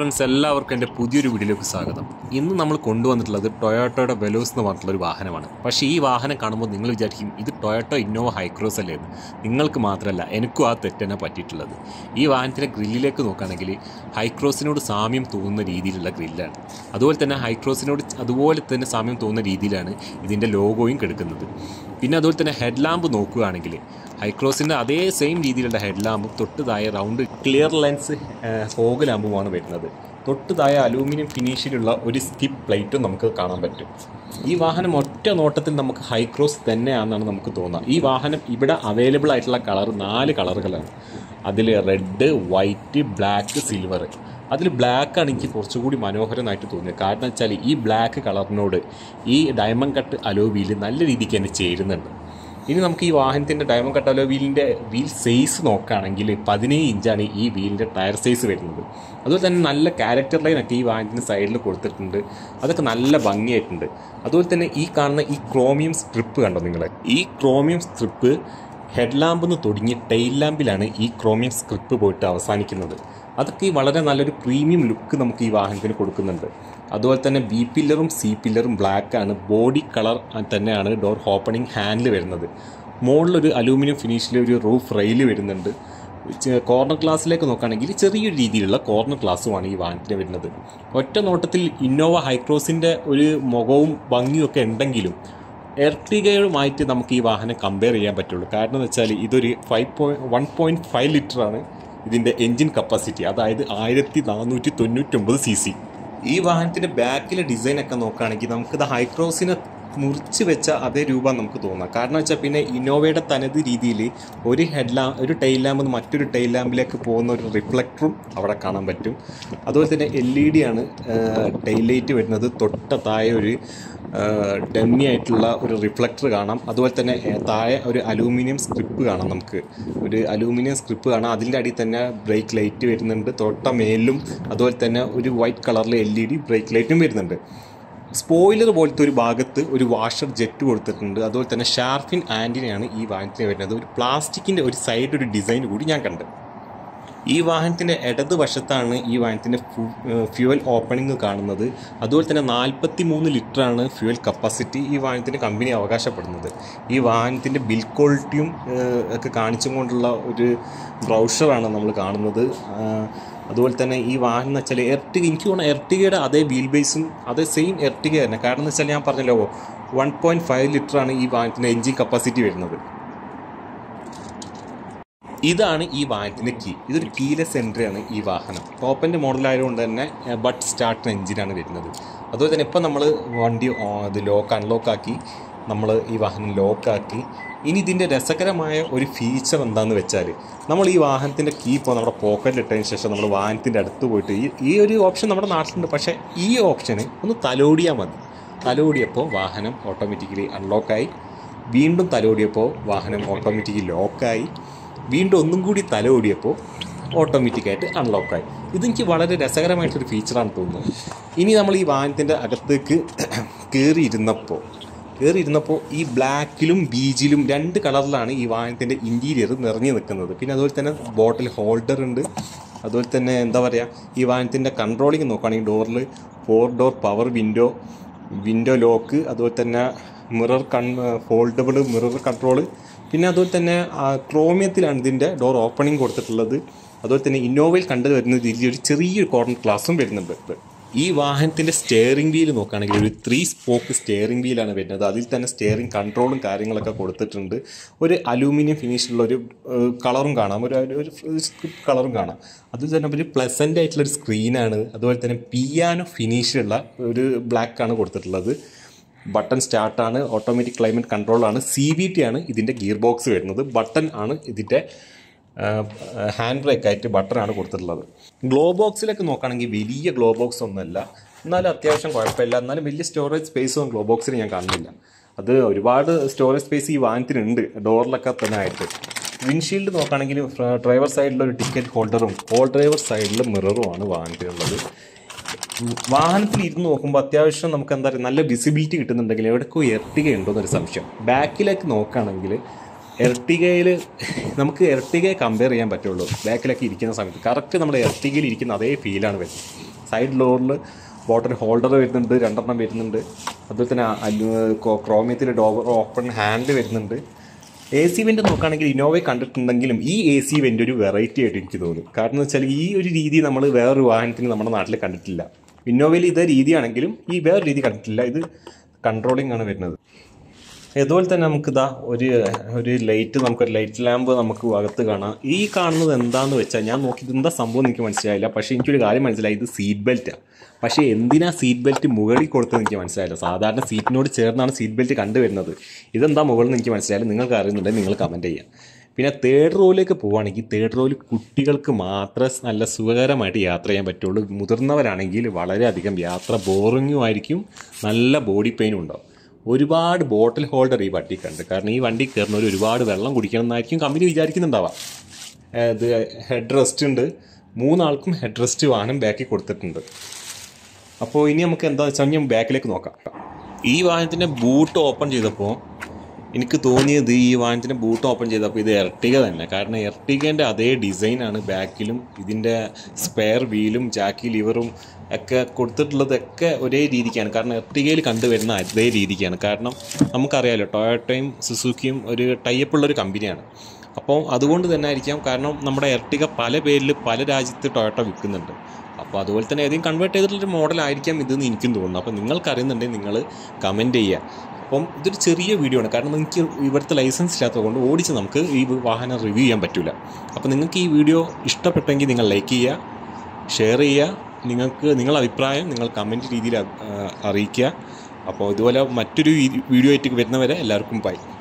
friends എല്ലാവർക്കും എൻ്റെ പുതിയൊരു വീഡിയോയിലേക്ക് സ്വാഗതം ഇന്ന് നമ്മൾ കൊണ്ടുവന്നിട്ടുള്ളത് ടൊയോട്ടോയുടെ വെലോസ് എന്ന് പറഞ്ഞിട്ടുള്ള ഒരു വാഹനമാണ് പക്ഷേ ഈ വാഹനം കാണുമ്പോൾ നിങ്ങൾ വിചാരിക്കും ഇത് ടൊയോട്ടോ ഇന്നോവ ഹൈക്രോസ് അല്ലേ എന്ന് നിങ്ങൾക്ക് മാത്രമല്ല എനിക്കും ആ തെറ്റന്നെ പറ്റിയിട്ടുള്ളത് ഈ വാഹനത്തിൻ്റെ ഗ്രില്ലിലേക്ക് നോക്കുകയാണെങ്കിൽ ഹൈക്രോസിനോട് സാമ്യം തോന്നുന്ന രീതിയിലുള്ള ഗ്രില്ലാണ് അതുപോലെ തന്നെ ഹൈക്രോസിനോട് അതുപോലെ തന്നെ സാമ്യം തോന്നുന്ന രീതിയിലാണ് ഇതിൻ്റെ ലോഗോയും കിടക്കുന്നത് പിന്നെ അതുപോലെ തന്നെ ഹെഡ് ലാമ്പ് നോക്കുകയാണെങ്കിൽ ഹൈക്രോസിൻ്റെ അതേ സെയിം രീതിയിലുള്ള ഹെഡ് ലാമ്പും തൊട്ട് താഴെ റൗണ്ട് ക്ലിയർ ലെൻസ് ഫോഗ് ലാമ്പുമാണ് വരുന്നത് തൊട്ട് താഴെ അലൂമിനിയം ഫിനിഷിലുള്ള ഒരു സ്കിപ്പ് പ്ലേറ്റും നമുക്ക് കാണാൻ പറ്റും ഈ വാഹനം ഒറ്റ നോട്ടത്തിൽ നമുക്ക് ഹൈക്രോസ് തന്നെയാണെന്നാണ് നമുക്ക് തോന്നുക ഈ വാഹനം ഇവിടെ അവൈലബിൾ ആയിട്ടുള്ള കളർ നാല് കളറുകളാണ് അതിൽ റെഡ് വൈറ്റ് ബ്ലാക്ക് സിൽവർ അതിൽ ബ്ലാക്ക് ആണ് എനിക്ക് കുറച്ചുകൂടി മനോഹരമായിട്ട് തോന്നിയത് കാരണം വെച്ചാൽ ഈ ബ്ലാക്ക് കളറിനോട് ഈ ഡയമണ്ട് കട്ട് അലോ വീല് നല്ല രീതിക്ക് തന്നെ ചേരുന്നുണ്ട് ഇനി നമുക്ക് ഈ വാഹനത്തിൻ്റെ ഡയമണ്ട് കട്ട് അലോ വീലിൻ്റെ വീൽ സൈസ് നോക്കുകയാണെങ്കിൽ പതിനേഴ് ഇഞ്ചാണ് ഈ വീലിൻ്റെ ടയർ സൈസ് വരുന്നത് അതുപോലെ തന്നെ നല്ല ക്യാരക്ടർ ലൈനൊക്കെ ഈ വാഹനത്തിൻ്റെ സൈഡിൽ കൊടുത്തിട്ടുണ്ട് അതൊക്കെ നല്ല ഭംഗിയായിട്ടുണ്ട് അതുപോലെ തന്നെ ഈ കാണുന്ന ഈ ക്രോമിയം സ്ട്രിപ്പ് കണ്ടോ നിങ്ങൾ ഈ ക്രോമിയം സ്ട്രിപ്പ് ഹെഡ് ലാമ്പിൽ നിന്ന് തുടങ്ങി ടെയിൽ ലാമ്പിലാണ് ഈ ക്രോമിയം സ്ക്രിപ്പ് പോയിട്ട് അവസാനിക്കുന്നത് അതൊക്കെ ഈ വളരെ നല്ലൊരു പ്രീമിയം ലുക്ക് നമുക്ക് ഈ വാഹനത്തിന് കൊടുക്കുന്നുണ്ട് അതുപോലെ തന്നെ ബി പില്ലറും സി പില്ലറും ബ്ലാക്ക് ആണ് ബോഡി കളർ തന്നെയാണ് ഡോർ ഓപ്പണിംഗ് ഹാൻഡിൽ വരുന്നത് മുകളിലൊരു അലൂമിനിയം ഫിനിഷിൽ ഒരു റൂഫ് റെയിൽ വരുന്നുണ്ട് ചെ- കോർണർ ഗ്ലാസ്സിലേക്ക് നോക്കുകയാണെങ്കിൽ ചെറിയൊരു രീതിയിലുള്ള കോർണർ ഗ്ലാസ്സുമാണ് ഈ വാഹനത്തിന് വരുന്നത് ഒറ്റ നോട്ടത്തിൽ ഇന്നോവ ഹൈക്രോസിൻ്റെ ഒരു മുഖവും ഭംഗിയും ഒക്കെ ഉണ്ടെങ്കിലും എർട്ടിഗയുമായിട്ട് നമുക്ക് ഈ വാഹനം കമ്പയർ ചെയ്യാൻ പറ്റുള്ളൂ കാരണം എന്ന് വെച്ചാൽ ഇതൊരു five point one point five ലിറ്ററാണ് ഇതിൻ്റെ എൻജിൻ കപ്പാസിറ്റി അതായത് ആയിരത്തി നാനൂറ്റി തൊണ്ണൂറ്റൊമ്പത് സി സി ഈ വാഹനത്തിൻ്റെ ബാക്കിലെ ഡിസൈനൊക്കെ നോക്കുകയാണെങ്കിൽ നമുക്കിത് ഹൈക്രോസിനെ മുറിച്ച് വെച്ച അതേ രൂപം നമുക്ക് തോന്നാം കാരണം വെച്ചാൽ പിന്നെ ഇന്നോവയുടെ തനത് രീതിയിൽ ഒരു ഹെഡ് ലാമ്പ് ഒരു ടൈൽ ലാമ്പ് മറ്റൊരു ടൈൽ ലാമ്പിലേക്ക് പോകുന്ന ഒരു റിഫ്ലക്ടറും അവിടെ കാണാൻ പറ്റും അതുപോലെ തന്നെ എൽ ഇ ഡി ആണ് ടൈൽ ലൈറ്റ് വരുന്നത് തൊട്ട താഴെ ഒരു ഡമ്മി ആയിട്ടുള്ള ഒരു റിഫ്ലക്ടർ കാണാം അതുപോലെ തന്നെ ഏ, താഴെ ഒരു അലൂമിനിയം സ്ക്രിപ്പ് കാണാം നമുക്ക് ഒരു അലൂമിനിയം സ്ക്രിപ്പ് കാണാം അതിൻ്റെ അടിയിൽ തന്നെ ബ്രേക്ക് ലൈറ്റ് വരുന്നുണ്ട് തൊട്ട മേലിലും അതുപോലെ തന്നെ ഒരു വൈറ്റ് കളറിലെ എൽ ഇ ഡി ബ്രേക്ക് ലൈറ്റും വരുന്നുണ്ട് സ്പോയിലർ പോലത്തെ ഒരു ഭാഗത്ത് ഒരു വാഷർ ജെറ്റ് കൊടുത്തിട്ടുണ്ട് അതുപോലെ തന്നെ ഷാർഫിൻ ആൻറ്റിനെയാണ് ഈ വാഹനത്തിന് വരുന്നത് ഒരു പ്ലാസ്റ്റിക്കിൻ്റെ ഒരു സൈഡ് ഒരു ഡിസൈൻ കൂടി ഞാൻ കണ്ടത് ഈ വാഹനത്തിൻ്റെ ഇടത് വശത്താണ് ഈ വാഹനത്തിൻ്റെ ഫ്യൂവൽ ഓപ്പണിംഗ് കാണുന്നത് അതുപോലെ തന്നെ നാൽപ്പത്തി മൂന്ന് ലിറ്ററാണ് ഫ്യൂവൽ കപ്പാസിറ്റി ഈ വാഹനത്തിൻ്റെ കമ്പനി അവകാശപ്പെടുന്നത് ഈ വാഹനത്തിൻ്റെ ബിൽ ക്വാളിറ്റിയും ഏഹ്, ഒക്കെ കാണിച്ചും കൊണ്ടുള്ള ഒരു ബ്രൗഷറാണ് നമ്മൾ കാണുന്നത് ആഹ്, അതുപോലെ തന്നെ ഈ വാഹനം എന്ന് വെച്ചാൽ എർട്ടിക എനിക്ക് തോന്നുന്നു എർട്ടികയുടെ അതേ വീൽ ബേസും അതേ സെയിം എർട്ടിക തന്നെ കാരണം എന്ന് വെച്ചാൽ ഞാൻ പറഞ്ഞല്ലോ വൺ പോയിൻറ്റ് ഫൈവ് ലിറ്ററാണ് ഈ വാഹനത്തിൻ്റെ എൻജിൻ കപ്പാസിറ്റി വരുന്നത് ഇതാണ് ഈ വാഹനത്തിൻ്റെ കീ ഇതൊരു കീലെസ് എൻട്രി ആണ് ഈ വാഹനം ടോപ്പിൻ്റെ മോഡൽ ആയതുകൊണ്ട് തന്നെ ബട്ട് സ്റ്റാർട്ട് എഞ്ചിനാണ് വരുന്നത് അതുപോലെ തന്നെ ഇപ്പം നമ്മൾ വണ്ടി ഓ- ഇത് ലോക്ക് അൺലോക്ക് ആക്കി നമ്മൾ ഈ വാഹനം ലോക്കാക്കി ഇനി ഇതിൻ്റെ രസകരമായ ഒരു ഫീച്ചർ എന്താണെന്ന് വെച്ചാൽ നമ്മൾ ഈ വാഹനത്തിൻ്റെ കീ ഇപ്പോൾ നമ്മുടെ പോക്കറ്റിൽ ഇട്ടതിന് ശേഷം നമ്മൾ വാഹനത്തിൻ്റെ അടുത്ത് പോയിട്ട് ഈ ഈ ഒരു ഓപ്ഷൻ നമ്മുടെ നാട്ടിലുണ്ട് പക്ഷേ ഈ ഓപ്ഷന് ഒന്ന് തലോടിയാൽ മതി തലോടിയപ്പോൾ വാഹനം ഓട്ടോമാറ്റിക്കലി അൺലോക്കായി വീണ്ടും തലോടിയപ്പോൾ വാഹനം ഓട്ടോമാറ്റിക്കലി ലോക്കായി വീണ്ടും ഒന്നും കൂടി തല ഓടിയപ്പോൾ ഓട്ടോമാറ്റിക്കായിട്ട് അൺലോക്കായി ഇതെനിക്ക് വളരെ രസകരമായിട്ടൊരു ഫീച്ചറാണ് തോന്നുന്നത് ഇനി നമ്മൾ ഈ വാഹനത്തിൻ്റെ അകത്തേക്ക് കയറിയിരുന്നപ്പോൾ കയറിയിരുന്നപ്പോൾ ഈ ബ്ലാക്കിലും ബീജിലും രണ്ട് കളറിലാണ് ഈ വാഹനത്തിൻ്റെ ഇൻറ്റീരിയർ നിറഞ്ഞു നിൽക്കുന്നത് പിന്നെ അതുപോലെ തന്നെ ബോട്ടിൽ ഹോൾഡർ ഉണ്ട് അതുപോലെ തന്നെ എന്താ പറയുക ഈ വാഹനത്തിൻ്റെ കൺട്രോളിങ് നോക്കുകയാണെങ്കിൽ ഡോറിൽ four door power window window lock അതുപോലെ തന്നെ മിറർ കൺ ഫോൾഡബിൾ മിറർ കൺട്രോൾ പിന്നെ അതുപോലെ തന്നെ ആ, ക്രോമിയത്തിലാണ് ഇതിൻ്റെ ഡോർ ഓപ്പണിംഗ് കൊടുത്തിട്ടുള്ളത് അതുപോലെ തന്നെ ഇന്നോവയിൽ കണ്ടു വരുന്ന രീതിയിൽ ഒരു ചെറിയൊരു കോർണർ ഗ്ലാസും വരുന്നുണ്ട് ഈ വാഹനത്തിൻ്റെ സ്റ്റിയറിംഗ് വീൽ നോക്കുകയാണെങ്കിൽ ഒരു ത്രീ സ്പോക്ക് സ്റ്റിയറിംഗ് വീലാണ് വരുന്നത് അതിൽ തന്നെ സ്റ്റിയറിംഗ് കൺട്രോളും കാര്യങ്ങളൊക്കെ കൊടുത്തിട്ടുണ്ട് ഒരു അലൂമിനിയം ഫിനിഷുള്ള ഒരു കളറും കാണാം ഒരു ഒരു സ്ക്രിപ്റ്റ് കളറും കാണാം അതിൽ തന്നെ ഒരു പ്ലസൻ്റ് ആയിട്ടുള്ള ഒരു സ്ക്രീനാണ് അതുപോലെ തന്നെ പിയാനോ ഫിനിഷിലുള്ള ഒരു ബ്ലാക്ക് ആണ് കൊടുത്തിട്ടുള്ളത് ബട്ടൺ സ്റ്റാർട്ടാണ് ഓട്ടോമാറ്റിക് ക്ലൈമറ്റ് കൺട്രോളാണ് സി ബി ടി ആണ് ഇതിൻ്റെ ഗിയർ ബോക്സ് വരുന്നത് ബട്ടൺ ആണ് ഇതിൻ്റെ ഹാൻഡ് ബ്രേക്ക് ആയിട്ട് ബട്ടണാണ് കൊടുത്തിട്ടുള്ളത് ഗ്ലോ ബോക്സിലേക്ക് നോക്കുകയാണെങ്കിൽ വലിയ ഗ്ലോ ബോക്സ് ഒന്നുമല്ല എന്നാലും അത്യാവശ്യം കുഴപ്പമില്ല എന്നാലും വലിയ സ്റ്റോറേജ് സ്പേസും ഗ്ലോ ബോക്സിൽ ഞാൻ കാണുന്നില്ല അത് ഒരുപാട് സ്റ്റോറേജ് സ്പേസ് ഈ വാഹനത്തിനുണ്ട് ഡോറിലൊക്കെ തന്നെ ആയിട്ട് വിൻഷീൽഡ് നോക്കുകയാണെങ്കിൽ ഡ്രൈവർ സൈഡിൽ ഒരു ടിക്കറ്റ് ഹോൾഡറും കോൾ ഡ്രൈവർ സൈഡിൽ മിററുമാണ് വാഹനത്തിനുള്ളത് വാഹനത്തിൽ ഇരുന്ന് നോക്കുമ്പോൾ അത്യാവശ്യം നമുക്ക് എന്താ പറയുക നല്ല വിസിബിലിറ്റി കിട്ടുന്നുണ്ടെങ്കിൽ എവിടേക്കോ എർട്ടിക ഉണ്ടോ എന്നൊരു സംശയം ബാക്കിലേക്ക് നോക്കുകയാണെങ്കിൽ എർട്ടികയിൽ നമുക്ക് എർട്ടികയെ കമ്പയർ ചെയ്യാൻ പറ്റുള്ളൂ ബാക്കിലൊക്കെ ഇരിക്കുന്ന സമയത്ത് കറക്റ്റ് നമ്മുടെ എർട്ടികയിൽ ഇരിക്കുന്ന അതേ ഫീലാണ് വരുന്നത് സൈഡ് ഡോറിൽ ബോട്ടൽ ഹോൾഡർ വരുന്നുണ്ട് രണ്ടെണ്ണം വരുന്നുണ്ട് അതുപോലെ തന്നെ ക്രോമിയത്തിൽ ഡോർ ഓപ്പൺ ഹാൻഡിൽ വരുന്നുണ്ട് എ സി വെൻ്റ് നോക്കുകയാണെങ്കിൽ ഇന്നോവയെ കണ്ടിട്ടുണ്ടെങ്കിലും ഈ എ സി വെൻ്റ് ഒരു വെറൈറ്റി ആയിട്ട് എനിക്ക് തോന്നും കാരണം എന്ന് വെച്ചാൽ ഈ ഒരു രീതി നമ്മൾ വേറൊരു വാഹനത്തിന് നമ്മുടെ നാട്ടിൽ കണ്ടിട്ടില്ല ഇന്നോവയിൽ ഇതേ രീതിയാണെങ്കിലും ഈ വേറെ രീതി കണ്ടിട്ടില്ല ഇത് കൺട്രോളിംഗ് ആണ് വരുന്നത് അതുപോലെ തന്നെ നമുക്കിതാ ഒരു ഒരു ലൈറ്റ് നമുക്കൊരു ലൈറ്റ് ലാമ്പ് നമുക്ക് അകത്ത് കാണാം ഈ കാണുന്നത് എന്താണെന്ന് വെച്ചാൽ ഞാൻ നോക്കിയത് എന്താ സംഭവം എന്ന് എനിക്ക് മനസ്സിലായില്ല പക്ഷേ എനിക്കൊരു കാര്യം മനസ്സിലായി ഇത് സീറ്റ് ബെൽറ്റാണ് പക്ഷേ എന്തിനാ സീറ്റ് ബെൽറ്റ് മുകളിൽ കൊടുത്തത് എനിക്ക് മനസ്സിലായില്ല സാധാരണ സീറ്റിനോട് ചേർന്നാണ് സീറ്റ് ബെൽറ്റ് കണ്ടുവരുന്നത് ഇതെന്താ മുകളിൽ നിന്ന് എനിക്ക് മനസ്സിലായില്ല നിങ്ങൾക്ക് അറിയുന്നുണ്ടെങ്കിൽ നിങ്ങൾ കമൻറ്റ് ചെയ്യാം പിന്നെ തേർഡ് റോയിലേക്ക് പോവുകയാണെങ്കിൽ തേർഡ് റോയിൽ കുട്ടികൾക്ക് മാത്രമേ നല്ല സുഖകരമായിട്ട് യാത്ര ചെയ്യാൻ പറ്റുള്ളൂ മുതിർന്നവരാണെങ്കിൽ വളരെയധികം യാത്ര ബോറിങ്ങും ആയിരിക്കും നല്ല ബോഡി പെയിനും ഉണ്ടാവും ഒരുപാട് ബോട്ടിൽ ഹോൾഡർ ഈ വണ്ടിക്കുണ്ട് കാരണം ഈ വണ്ടി കയറുന്നവർ ഒരുപാട് വെള്ളം കുടിക്കണം എന്നായിരിക്കും കമ്പനി വിചാരിക്കുന്നുണ്ടാവാം ഇത് ഹെഡ് റെസ്റ്റ് ഉണ്ട് മൂന്നാൾക്കും ഹെഡ് റെസ്റ്റ് വാഹനം ബാക്കിൽ കൊടുത്തിട്ടുണ്ട് അപ്പോൾ ഇനി നമുക്ക് എന്താ വെച്ചാൽ ഞാൻ ബാക്കിലേക്ക് നോക്കാം ഈ വാഹനത്തിൻ്റെ ബൂട്ട് ഓപ്പൺ ചെയ്തപ്പോൾ എനിക്ക് തോന്നിയത് ഈ വാഹനത്തിൻ്റെ ബൂട്ട് ഓപ്പൺ ചെയ്തപ്പോൾ ഇത് എർട്ടിക തന്നെ കാരണം എർട്ടികേൻ്റെ അതേ ഡിസൈനാണ് ബാക്കിലും ഇതിൻ്റെ സ്പെയർ വീലും ജാക്കി ലിവറും ഒക്കെ കൊടുത്തിട്ടുള്ളതൊക്കെ ഒരേ രീതിക്കാണ് കാരണം എർട്ടികയിൽ കണ്ടുവരുന്ന അതേ രീതിക്കാണ് കാരണം നമുക്കറിയാലോ ടൊയോട്ടയും സുസുക്കിയും ഒരു ടൈപ്പ് ഉള്ളൊരു കമ്പനിയാണ് അപ്പോൾ അതുകൊണ്ട് തന്നെ ആയിരിക്കാം കാരണം നമ്മുടെ എർട്ടിക പല പേരിൽ പല രാജ്യത്ത് ടൊയോട്ട വിൽക്കുന്നുണ്ട് അപ്പോൾ അതുപോലെ തന്നെ ഏതെങ്കിലും കൺവേർട്ട് ചെയ്തിട്ടുള്ളൊരു മോഡലായിരിക്കാം ഇതെന്ന് എനിക്കും തോന്നുന്നു അപ്പോൾ നിങ്ങൾക്ക് അറിയുന്നുണ്ടെങ്കിൽ നിങ്ങൾ കമൻറ്റ് ചെയ്യുക അപ്പം ഇതൊരു ചെറിയ വീഡിയോ ആണ് കാരണം നിങ്ങൾക്ക് ഇവിടുത്തെ ലൈസൻസ് ഇല്ലാത്തത് കൊണ്ട് ഓടിച്ച് നമുക്ക് ഈ വാഹനം റിവ്യൂ ചെയ്യാൻ പറ്റില്ല അപ്പോൾ നിങ്ങൾക്ക് ഈ വീഡിയോ ഇഷ്ടപ്പെട്ടെങ്കിൽ നിങ്ങൾ ലൈക്ക് ചെയ്യുക ഷെയർ ചെയ്യുക നിങ്ങൾക്ക് നിങ്ങളുടെ അഭിപ്രായം നിങ്ങൾ കമൻറ്റ് രീതിയിൽ അറിയിക്കുക അപ്പോൾ ഇതുപോലെ മറ്റൊരു വീഡിയോ ആയിട്ട് വരുന്നവരെ എല്ലാവർക്കും ബൈ